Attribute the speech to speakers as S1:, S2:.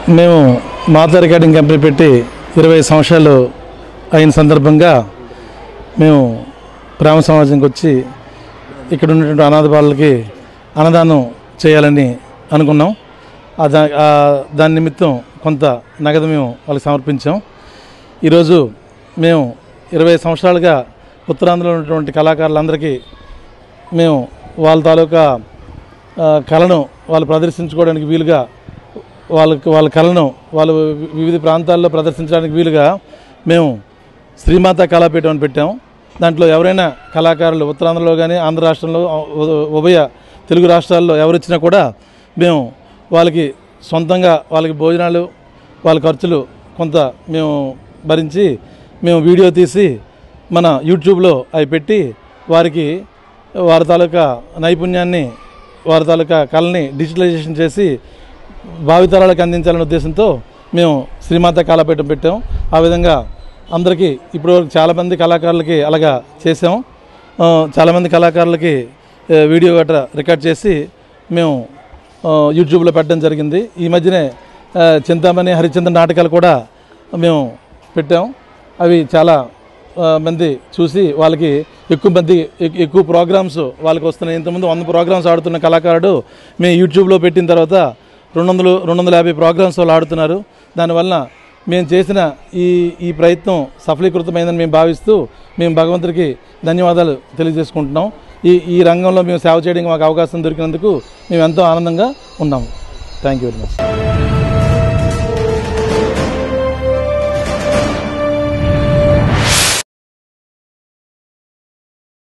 S1: మేము మాతా recording company పెట్టి ఇరవై సంవత్సరాలు అయిన సందర్భంగా మేము ప్రేమ సమాజంకి వచ్చి ఇక్కడ ఉన్నటువంటి అనాథ బాలలకి అన్నదానం చేయాలని అనుకున్నాం ఆ దా ఆ దాని నిమిత్తం కొంత నగదు మేము వాళ్ళకి సమర్పించాం ఈరోజు మేము ఇరవై సంవత్సరాలుగా ఉత్తరాంధ్రలో ఉన్నటువంటి కళాకారులందరికీ మేము వాళ్ళ తాలూకా ఆ, కళను వాళ్ళు ప్రదర్శించుకోవడానికి వీలుగా వాళ్ళకి వాళ్ళ కళను వాళ్ళు వి- వివిధ ప్రాంతాల్లో ప్రదర్శించడానికి వీలుగా మేము శ్రీమాత కళాపీఠం అని పెట్టాం దాంట్లో ఎవరైనా కళాకారులు ఉత్తరాంధ్రలో కానీ ఆంధ్ర రాష్ట్రంలో ఉ- ఉభయ తెలుగు రాష్ట్రాల్లో ఎవరొచ్చినా కూడా మేము వాళ్ళకి సొంతంగా వాళ్ళకి భోజనాలు వాళ్ళ ఖర్చులు కొంత మేము భరించి మేము వీడియో తీసి మన యూట్యూబ్లో అవి పెట్టి వారికి వారి తాలూకా నైపుణ్యాన్ని వారి తాలూకా కళని డిజిటలైజేషన్ చేసి భావితరాలకు అందించాలనే ఉద్దేశంతో మేము శ్రీమాత కళాపీఠం పెట్టాం ఆ విధంగా అందరికీ ఇప్పుడు చాలామంది కళాకారులకి అలాగా చేసాం ఆ, చాలామంది కళాకారులకి ఆ, వీడియో గట్రా రికార్డ్ చేసి మేము ఆ, యూట్యూబ్లో పెట్టడం జరిగింది ఈ మధ్యనే ఆ, చింతామణి హరిచంద్ర నాటకాలు కూడా మేము పెట్టాం అవి చాలా ఆ, మంది చూసి వాళ్ళకి ఎక్కువ మంది ఎక్- ఎక్కువ ప్రోగ్రామ్స్ వాళ్ళకి వస్తున్నాయి ఇంతకుముందు వంద ప్రోగ్రామ్స్ ఆడుతున్న కళాకారుడు మేము యూట్యూబ్లో పెట్టిన తర్వాత రెండు వందలు రెండు వందల యాభై ప్రోగ్రామ్స్ వాళ్ళు ఆడుతున్నారు దానివల్ల మేము చేసిన ఈ ఈ ప్రయత్నం సఫలీకృతమైందని మేము భావిస్తూ మేము భగవంతుడికి ధన్యవాదాలు తెలియజేసుకుంటున్నాం ఈ ఈ రంగంలో మేము సేవ చేయడానికి మాకు అవకాశం దొరికినందుకు మేము ఎంతో ఆనందంగా ఉన్నాము థ్యాంక్ యూ వెరీ మచ్